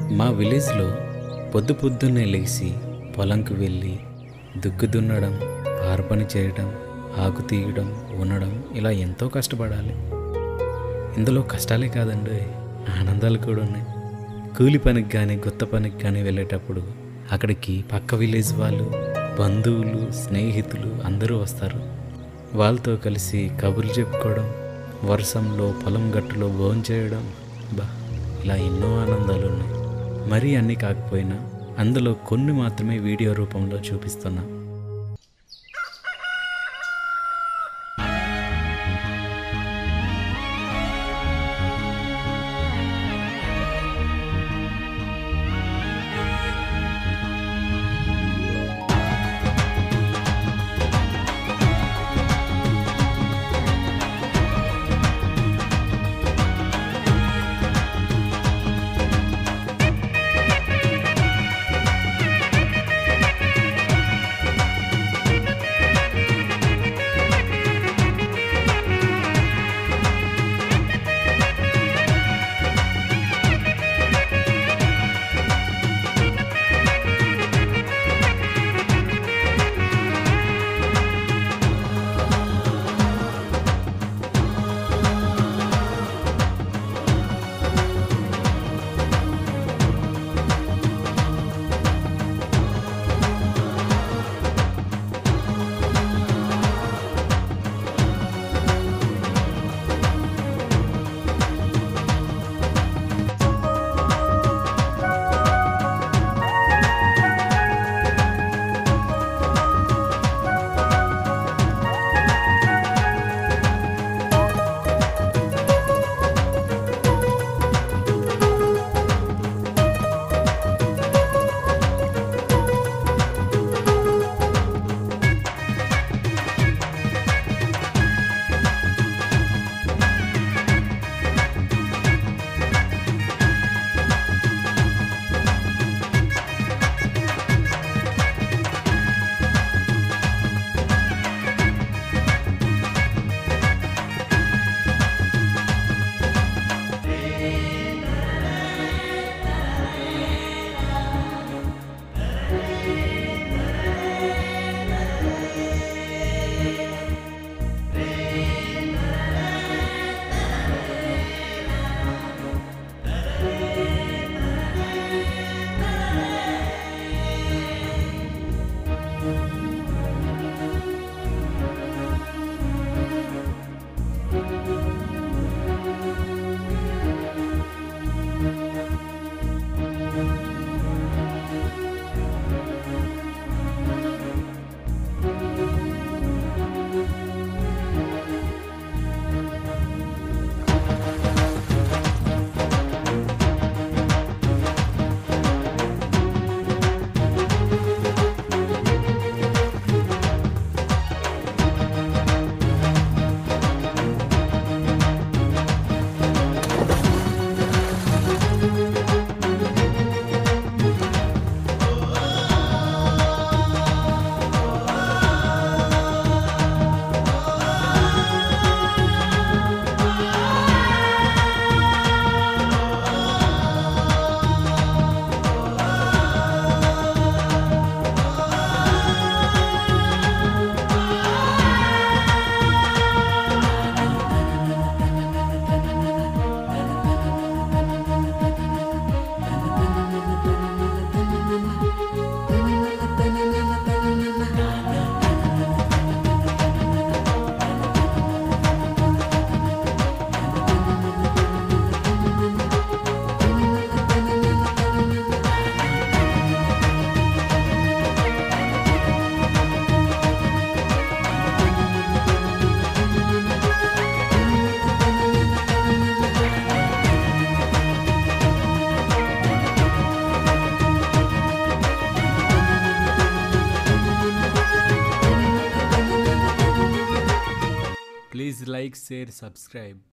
మా విలేజ్లో పొద్దు పొద్దున్నే లేచి పొలంకి వెళ్ళి దుక్కు దున్నడం ఆరు పని చేయడం ఆకు తీయడం ఉండడం ఇలా ఎంతో కష్టపడాలి ఇందులో కష్టాలే కాదండి ఆనందాలు కూడా ఉన్నాయి కూలి పనికి కానీ కొత్త పనికి కానీ వెళ్ళేటప్పుడు అక్కడికి పక్క విలేజ్ వాళ్ళు బంధువులు స్నేహితులు అందరూ వస్తారు వాళ్ళతో కలిసి కబుర్లు చెప్పుకోవడం వర్షంలో పొలం గట్టులో భోంచేయడం బా ఇలా ఎన్నో ఆనందాలు ఉన్నాయి మరీ అన్నీ కాకపోయినా అందులో కొన్ని మాత్రమే వీడియో రూపంలో చూపిస్తున్నా ప్లీజ్ లైక్ షేర్ సబ్స్క్రైబ్